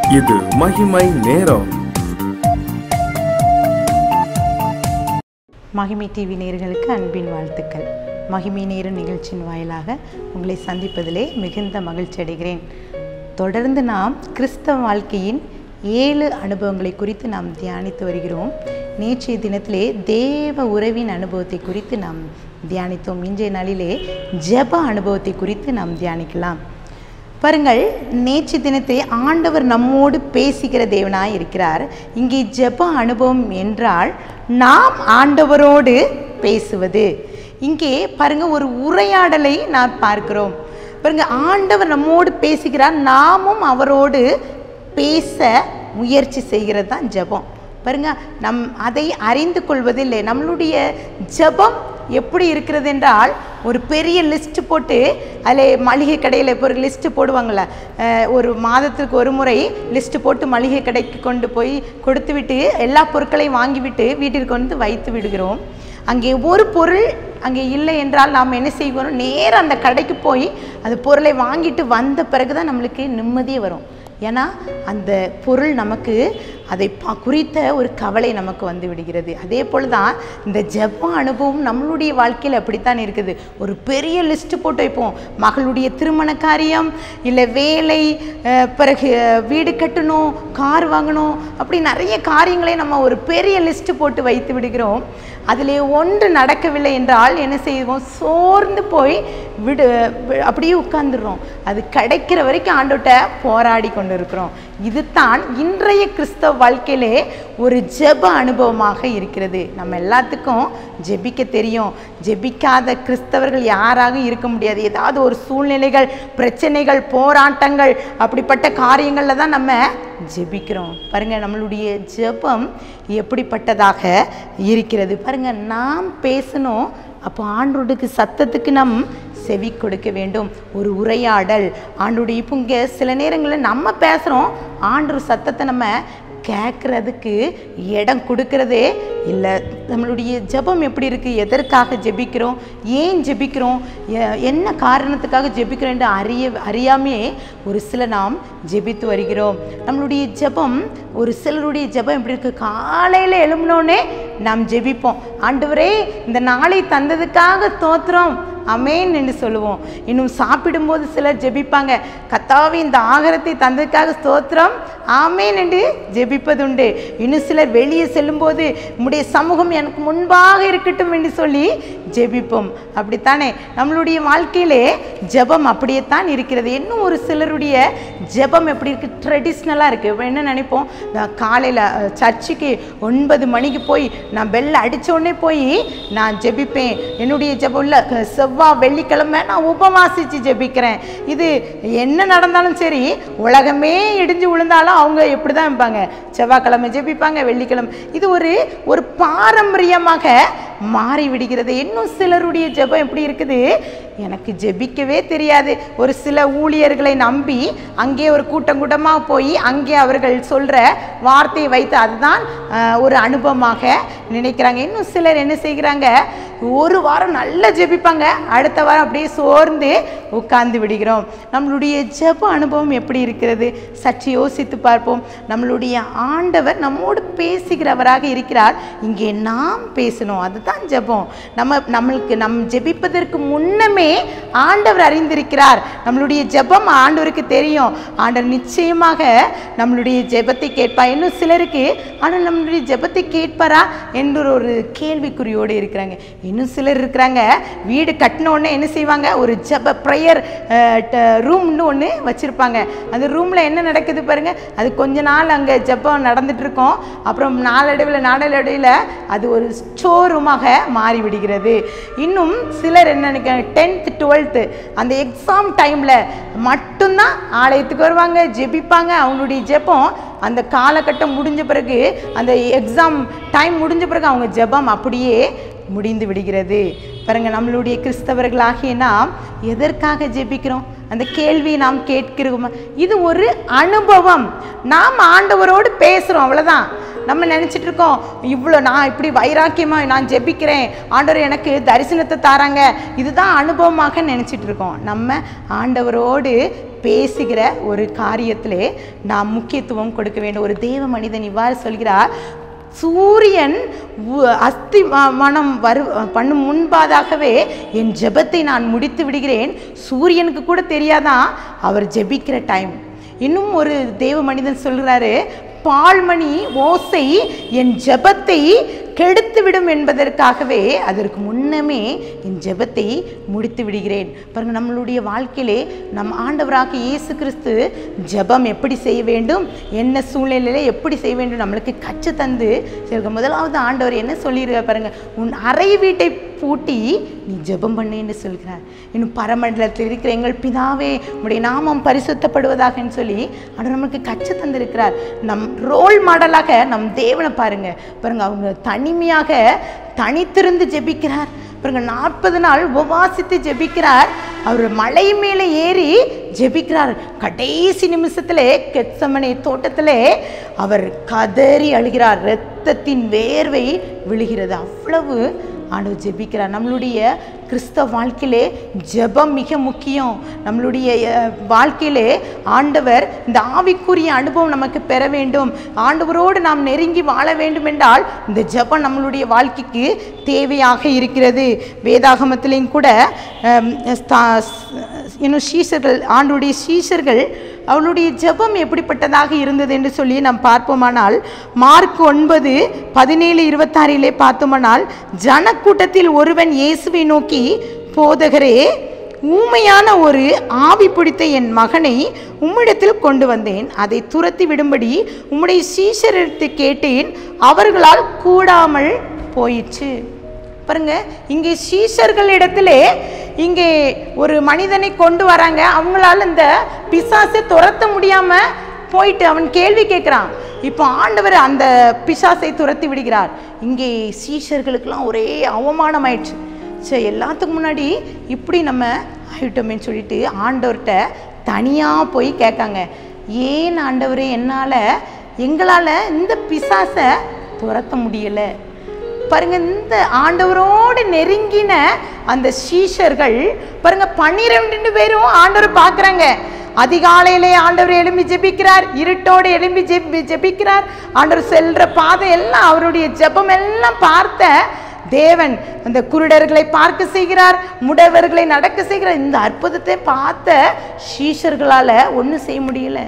இது மகிமை நேரம் மகிமை டிவி நேயர்களுக்கு அன்பின் வாழ்த்துக்கள் மகிமை நேரம் நிகழ்ச்சியின் வாயிலாக உங்களை சந்திப்பதிலே மிகுந்த மகிழ்ச்சி அடைகிறேன் தொடர்ந்து நாம் கிறிஸ்தவ வாழ்க்கையின் ஏழு அனுபவங்களை குறித்து நாம் தியானித்து வருகிறோம் நேற்றைய தினத்திலே தேவ உறவின் அனுபவத்தை குறித்து நாம் தியானித்தோம் இன்றைய நாளிலே ஜெப அனுபவத்தை குறித்து நாம் தியானிக்கலாம் பாருங்கள் நேற்று தினத்தை ஆண்டவர் நம்மோடு பேசுகிற தேவனாய் இருக்கிறார் இங்கே ஜெப அனுபவம் என்றால் நாம் ஆண்டவரோடு பேசுவது இங்கே பாருங்க ஒரு உரையாடலை நாம் பார்க்கிறோம் பாருங்க ஆண்டவர் நம்மோடு பேசுகிறார் நாமும் அவரோடு பேச முயற்சி செய்கிறது தான் ஜெபம் பாருங்க நம் அதை அறிந்து கொள்வதில்லை நம்மளுடைய ஜெபம் எப்படி இருக்கிறது என்றால் ஒரு பெரிய லிஸ்ட் போட்டு அதில் மளிகை கடையில் இப்போ ஒரு லிஸ்ட்டு போடுவாங்கள்ல அஹ் ஒரு மாதத்துக்கு ஒரு முறை லிஸ்ட்டு போட்டு மளிகை கடைக்கு கொண்டு போய் கொடுத்து விட்டு எல்லா பொருட்களையும் வாங்கிவிட்டு வீட்டிற்கு வந்து வைத்து விடுகிறோம் அங்கே ஒரு பொருள் அங்கே இல்லை என்றால் நாம் என்ன செய்வோம் நேராக அந்த கடைக்கு போய் அந்த பொருளை வாங்கிட்டு வந்த பிறகு தான் நம்மளுக்கு நிம்மதியே வரும் ஏன்னா அந்த பொருள் நமக்கு அதை பா குறித்த ஒரு கவலை நமக்கு வந்து விடுகிறது அதே போல் தான் இந்த ஜெப அனுபவம் நம்மளுடைய வாழ்க்கையில் அப்படித்தான் இருக்குது ஒரு பெரிய லிஸ்ட்டு போட்டு வைப்போம் மகளுடைய திருமண காரியம் இல்லை வேலை அஹ், பிறகு அஹ், வீடு கட்டணும் கார் வாங்கணும் அப்படி நிறைய காரியங்களை நம்ம ஒரு பெரிய லிஸ்ட்டு போட்டு வைத்து விடுகிறோம் அதிலே ஒன்று நடக்கவில்லை என்றால் என்ன செய்வோம் சோர்ந்து போய் விடு வி- அப்படியே உட்கார்ந்துடுறோம் அது கிடைக்கிற வரைக்கும் ஆண்டோட்ட போராடி கொண்டு இருக்கிறோம் இதுதான் இன்றைய கிறிஸ்தவ வாழ்க்கையிலே ஒரு ஜெப அனுபவமாக இருக்கிறது நம்ம எல்லாத்துக்கும் ஜெபிக்க தெரியும் ஜெபிக்காத கிறிஸ்தவர்கள் யாராக இருக்க முடியாது ஏதாவது ஒரு சூழ்நிலைகள் பிரச்சனைகள் போராட்டங்கள் அப்படிப்பட்ட காரியங்களில் தான் நம்ம ஜெபிக்கிறோம் பாருங்க நம்மளுடைய ஜெபம் எப்படிப்பட்டதாக இருக்கிறது பாருங்க நாம் பேசணும் அப்போ ஆண்டோடுக்கு சத்தத்துக்கு நம் செவி கொடுக்க வேண்டும் ஒரு உரையாடல் ஆண்டோடைய இப்போ இங்கே சில நேரங்களில் நம்ம பேசுகிறோம் ஆண்டோர் சத்தத்தை நம்ம கேட்குறதுக்கு இடம் கொடுக்கறதே இல்லை நம்மளுடைய ஜெபம் எப்படி இருக்குது எதற்காக ஜெபிக்கிறோம் ஏன் ஜெபிக்கிறோம் எ- என்ன காரணத்துக்காக ஜெபிக்கிறோம் என்று அறிய அறியாமே ஒரு சில நாம் ஜெபித்து வருகிறோம் நம்மளுடைய ஜெபம் ஒரு சிலருடைய ஜெபம் எப்படி இருக்குது காலையில் எழும்பினோடனே நாம் ஜெபிப்போம் ஆண்டவரே இந்த நாளை தந்ததுக்காக தோத்துறோம் அமேன் என்று சொல்லுவோம் இன்னும் சாப்பிடும்போது சிலர் ஜெபிப்பாங்க கத்தாவே இந்த ஆகாரத்தை தந்ததுக்காக ஸ்தோத்திரம் ஆமேன் என்று ஜெபிப்பதுண்டு இன்னும் சிலர் வெளியே செல்லும்போது உம்முடைய சமூகம் எனக்கு முன்பாக இருக்கட்டும் என்று சொல்லி ஜெபிப்போம் அப்படித்தானே நம்மளுடைய வாழ்க்கையிலே ஜெபம் அப்படியே தான் இருக்கிறது இன்னும் ஒரு சிலருடைய ஜெபம் எப்படி இருக்குது ட்ரெடிஷ்னலாக இருக்குது இப்போ என்ன நினைப்போம் நான் காலையில் சர்ச்சுக்கு ஒன்பது மணிக்கு போய் நான் பெல் அடிச்ச உடனே போய் நான் ஜெபிப்பேன் என்னுடைய ஜெபம் இல்லை செவ்வாய் வெள்ளிக்கிழமை நான் உபவாசித்து ஜெபிக்கிறேன் இது என்ன நடந்தாலும் சரி உலகமே இடிஞ்சு விழுந்தாலும் அவங்க எப்படி தான் இருப்பாங்க செவ்வாய்க்கிழமை ஜெபிப்பாங்க வெள்ளிக்கிழமை இது ஒரு ஒரு பாரம்பரியமாக மாறி விடுகிறது இன்னும் சிலருடைய ஜெபம் எப்படி இருக்குது எனக்கு ஜெபிக்கவே தெரியாது ஒரு சில ஊழியர்களை நம்பி அங்கே ஒரு கூட்டம் கூட்டமாக போய் அங்கே அவர்கள் சொல்கிற வார்த்தையை வைத்து அதுதான் ஆஹ், ஒரு அனுபவமாக நினைக்கிறாங்க இன்னும் சிலர் என்ன செய்கிறாங்க ஒரு வாரம் நல்லா ஜெபிப்பாங்க அடுத்த வாரம் அப்படியே சோர்ந்து உட்கார்ந்து விடுகிறோம் நம்மளுடைய ஜெப அனுபவம் எப்படி இருக்கிறது சற்று யோசித்து பார்ப்போம் நம்மளுடைய ஆண்டவர் நம்மோடு பேசுகிறவராக இருக்கிறார் இங்கே நாம் பேசணும் அதுதான் ஜெபம் நம்ம நம்மளுக்கு நம் ஜெபிப்பதற்கு முன்னமே ஆண்டவர் அறிந்திருக்கிறார் நம்மளுடைய ஜெபம் ஆண்டவருக்கு தெரியும் ஆண்டவர் நிச்சயமாக நம்மளுடைய ஜெபத்தை கேட்பார் இன்னும் சிலருக்கு ஆனால் நம்மளுடைய ஜெபத்தை கேட்பாரா என்ற ஒரு கேள்விக்குறியோடு இருக்கிறாங்க இன்னும் சிலர் இருக்கிறாங்க வீடு கட்டின உடனே என்ன செய்வாங்க ஒரு ஜெப ப்ரேயர் ரூம்னு ஒன்று வச்சுருப்பாங்க அந்த ரூமில் என்ன நடக்குது பாருங்க அது கொஞ்ச நாள் அங்கே ஜெபம் நடந்துட்டு இருக்கும் அப்புறம் நாளடைவில் நாளடைவில் அது ஒரு ஸ்டோர் ரூமாக மாறி விடுகிறது இன்னும் சிலர் என்ன நினைக்கிறாங்க டென்த்து டுவெல்த்து அந்த எக்ஸாம் டைமில் மட்டும்தான் ஆலயத்துக்கு வருவாங்க ஜெபிப்பாங்க அவங்களுடைய ஜெபம் அந்த காலகட்டம் முடிஞ்ச பிறகு அந்த எக்ஸாம் டைம் முடிஞ்ச பிறகு அவங்க ஜெபம் அப்படியே முடிந்து விடுகிறது பாருங்க நம்மளுடைய கிறிஸ்தவர்களாகிய நாம் எதற்காக ஜெபிக்கிறோம் அந்த கேள்வியை நாம் கேட்கிறோம் இது ஒரு அனுபவம் நாம் ஆண்டவரோடு பேசுகிறோம் அவ்வளோதான் நம்ம நினச்சிட்டு இருக்கோம் இவ்வளோ நான் இப்படி வைராக்கியமாக நான் ஜெபிக்கிறேன் ஆண்டவர் எனக்கு தரிசனத்தை தாராங்க இதுதான் அனுபவமாக நினச்சிட்டு இருக்கோம் நம்ம ஆண்டவரோடு பேசுகிற ஒரு காரியத்திலே நாம் முக்கியத்துவம் கொடுக்க வேண்டும் ஒரு தேவ மனிதன் இவ்வாறு சொல்கிறார் சூரியன் உ- அஸ்தி ம- மனம் வரு பண்ணும் முன்பாதாகவே என் ஜெபத்தை நான் முடித்து விடுகிறேன் சூரியனுக்கு கூட தெரியாதான் அவர் ஜெபிக்கிற டைம் இன்னும் ஒரு தேவ மனிதன் சொல்கிறாரு பால்மணி ஓசை என் ஜெபத்தை கெடுத்துவிடும் என்பதற்காகவே அதற்கு முன்னமே என் ஜெபத்தை முடித்து விடுகிறேன் பாருங்க நம்மளுடைய வாழ்க்கையிலே நம் ஆண்டவராக இயேசு கிறிஸ்து ஜெபம் எப்படி செய்ய வேண்டும் என்ன சூழ்நிலையில எப்படி செய்ய வேண்டும் நம்மளுக்கு கற்று தந்து சரி, முதலாவது ஆண்டவர் என்ன சொல்லியிருக்கார் பாருங்க உன் அறை வீட்டை பூட்டி நீ ஜெபம் பண்ணு என்று சொல்கிறார் இன்னும் பரமண்டலத்தில் இருக்கிற எங்கள் பிதாவே உடைய நாமம் பரிசுத்தப்படுவதாகன்னு சொல்லி அவர் நமக்கு கற்று தந்திருக்கிறார் நம் ரோல் மாடலாக நம் தேவனை பாருங்க பாருங்க அவங்க தனிமையாக தனித்திருந்து ஜெபிக்கிறார் பாருங்க நாற்பது நாள் உபவாசித்து ஜெபிக்கிறார் அவர் மலை மேலே ஏறி ஜெபிக்கிறார் கடைசி நிமிஷத்திலே கெத்சமனை தோட்டத்திலே அவர் கதறி அழுகிறார் இரத்தத்தின் வேர்வை விழுகிறது அவ்வளவு ஆண்டவர் ஜெபிக்கிறார் நம்மளுடைய கிறிஸ்தவ வாழ்க்கையிலே ஜெபம் மிக முக்கியம் நம்மளுடைய அஹ், வாழ்க்கையிலே ஆண்டவர் இந்த ஆவிக்குரிய அனுபவம் நமக்கு பெற வேண்டும் ஆண்டவரோடு நாம் நெருங்கி வாழ வேண்டும் என்றால் இந்த ஜெபம் நம்மளுடைய வாழ்க்கைக்கு தேவையாக இருக்கிறது வேதாகமத்திலையும் கூட அம், ஸ்தா- இன்னும் சீஷர்கள் ஆண்டுடைய சீஷர்கள் அவளுடைய ஜெபம் எப்படிப்பட்டதாக இருந்தது என்று சொல்லி நாம் பார்ப்போமானால் மார்க் ஒன்பது பதினேழு இருபத்தாறிலே பார்த்தோமானால் ஜனக்கூட்டத்தில் ஒருவன் இயேசுவை நோக்கி போதகரே ஊமையான ஒரு ஆவி பிடித்த என் மகனை உம்மிடத்தில் கொண்டு வந்தேன் அதை துரத்தி விடும்படி உம்முடைய சீஷரிடத்து கேட்டேன் அவர்களால் கூடாமல் போயிற்று பாருங்க இங்கே சீஷர்களிடத்திலே இங்கே ஒரு மனிதனை கொண்டு வராங்க அவங்களால இந்த பிசாசை துரத்த முடியாம போயிட்டு அவன் கேள்வி கேட்குறான் இப்போ ஆண்டவர் அந்த பிசாசை துரத்தி விடுகிறார் இங்கே சீஷர்களுக்கெல்லாம் ஒரே அவமானம் ஆயிடுச்சு சரி எல்லாத்துக்கும் முன்னாடி இப்படி நம்ம ஆயிட்டோமேன்னு சொல்லிட்டு ஆண்டவர்கிட்ட தனியாக போய் கேட்காங்க ஏன் ஆண்டவரே என்னால் எங்களால் இந்த பிசாசை துரத்த முடியலை பாருங்க இந்த ஆண்டவரோடு நெருங்கின அந்த சீஷர்கள் பாருங்க பன்னிரெண்டு பேரும் ஆண்டவர் பார்க்குறாங்க அதிகாலையிலே ஆண்டவர் எழும்பி ஜெபிக்கிறார் இருட்டோடு எழும்பி ஜெபி ஜெபிக்கிறார் ஆண்டவர் செல்ற பாதை எல்லாம் அவருடைய ஜெபம் எல்லாம் பார்த்த தேவன் அந்த குருடர்களை பார்க்க செய்கிறார் முடவர்களை நடக்க செய்கிறார் இந்த அற்புதத்தை பார்த்த சீஷர்களால் ஒன்றும் செய்ய முடியல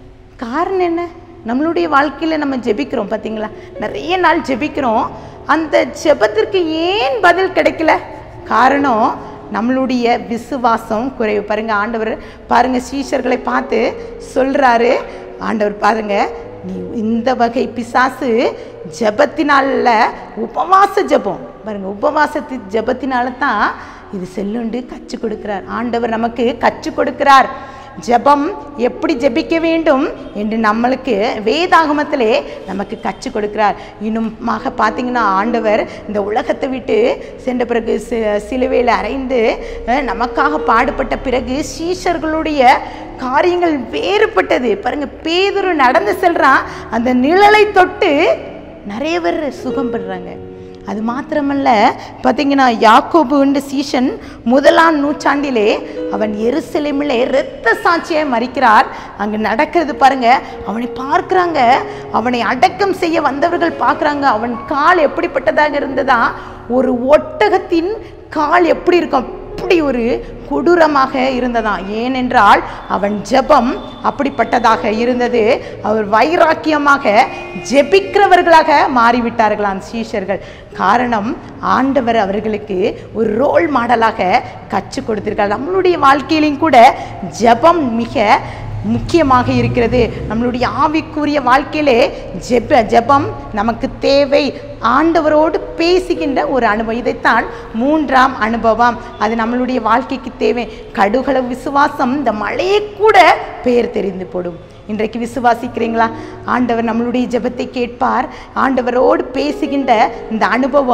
காரணம் என்ன நம்மளுடைய வாழ்க்கையில் நம்ம ஜெபிக்கிறோம் பார்த்தீங்களா நிறைய நாள் ஜெபிக்கிறோம் அந்த ஜெபத்திற்கு ஏன் பதில் கிடைக்கல காரணம் நம்மளுடைய விசுவாசம் குறைவு பாருங்க ஆண்டவர் பாருங்க சீஷர்களை பார்த்து சொல்றாரு ஆண்டவர் பாருங்க நீ இந்த வகை பிசாசு ஜெபத்தினால உபவாச ஜெபம் பாருங்க உபவாசத்து ஜெபத்தினால தான் இது செல்லுண்டு கற்றுக் கொடுக்கிறார் ஆண்டவர் நமக்கு கற்றுக் கொடுக்கிறார் ஜெபம் எப்படி ஜெபிக்க வேண்டும் என்று நம்மளுக்கு வேதாகமத்திலே நமக்கு கற்றுக் கொடுக்கிறார் இன்னுமாக பார்த்தீங்கன்னா ஆண்டவர் இந்த உலகத்தை விட்டு சென்ற பிறகு சி- சிலுவையில் அறைந்து அஹ், நமக்காக பாடுபட்ட பிறகு சீஷர்களுடைய காரியங்கள் வேறுபட்டது பாருங்க பேதுரு நடந்து செல்றான் அந்த நிழலை தொட்டு நிறைய பேர் சுகம் பெறுறாங்க அது மாத்திரமல்ல பார்த்தீங்கன்னா யாக்கோபுன்ற சீஷன் முதலாம் நூற்றாண்டிலே அவன் எருசலேமிலே இரத்த சாட்சியாய் மறிக்கிறார் அங்கே நடக்கிறது பாருங்க அவனை பார்க்குறாங்க அவனை அடக்கம் செய்ய வந்தவர்கள் பார்க்குறாங்க அவன் கால் எப்படிப்பட்டதாக இருந்ததா ஒரு ஒட்டகத்தின் கால் எப்படி இருக்கும் அப்படி ஒரு கொடூரமாக இருந்ததாம் ஏனென்றால் அவன் ஜெபம் அப்படிப்பட்டதாக இருந்தது அவர் வைராக்கியமாக ஜெபிக்கிறவர்களாக மாறிவிட்டார்களாம் சீஷர்கள் காரணம் ஆண்டவர் அவர்களுக்கு ஒரு ரோல் மாடலாக கற்றுக் கொடுத்திருக்கார் நம்மளுடைய வாழ்க்கையிலும் கூட ஜெபம் மிக முக்கியமாக இருக்கிறது நம்மளுடைய ஆவிக்குரிய வாழ்க்கையிலே ஜெப ஜெபம் நமக்கு தேவை ஆண்டவரோடு பேசுகின்ற ஒரு அனுபவம் இதைத்தான் மூன்றாம் அனுபவம் அது நம்மளுடைய வாழ்க்கைக்கு தேவை கடுகள விசுவாசம் இந்த மழையை கூட பெயர் தெரிந்து போடும் இன்றைக்கு விசுவாசிக்கிறீங்களா ஆண்டவர் நம்மளுடைய ஜெபத்தை கேட்பார் ஆண்டவரோடு பேசுகின்ற இந்த அனுபவம்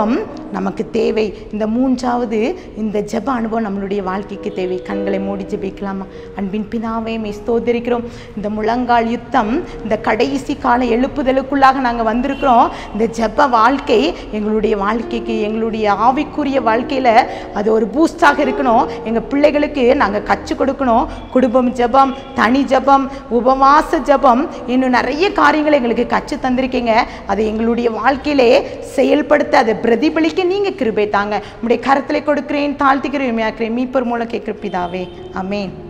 நமக்கு தேவை இந்த மூன்றாவது இந்த ஜெப அனுபவம் நம்மளுடைய வாழ்க்கைக்கு தேவை கண்களை மூடி ஜெபிக்கலாமா அன்பின் பிதாவே மே ஸ்தோத்திரிக்கிறோம் இந்த முழங்கால் யுத்தம் இந்த கடைசி கால எழுப்புதலுக்குள்ளாக நாங்கள் வந்திருக்கிறோம் இந்த ஜெப வாழ்க்கை எங்களுடைய வாழ்க்கைக்கு எங்களுடைய ஆவிக்குரிய வாழ்க்கையில் அது ஒரு பூஸ்டாக இருக்கணும் எங்கள் பிள்ளைகளுக்கு நாங்கள் கற்றுக் கொடுக்கணும் குடும்பம் ஜெபம் தனி ஜெபம் உபவாச ஜெபம் இன்னும் நிறைய காரியங்களை எங்களுக்கு கற்று தந்திருக்கீங்க அதை எங்களுடைய வாழ்க்கையிலே செயல்படுத்த அதை பிரதிபலிக்க நீங்கள் கிருபை தாங்க உங்களுடைய கரத்தில் கொடுக்கிறேன் தாழ்த்திக்கிறேன் மீப்பர் மூலம் கேட்குற பிதாவே அமேன்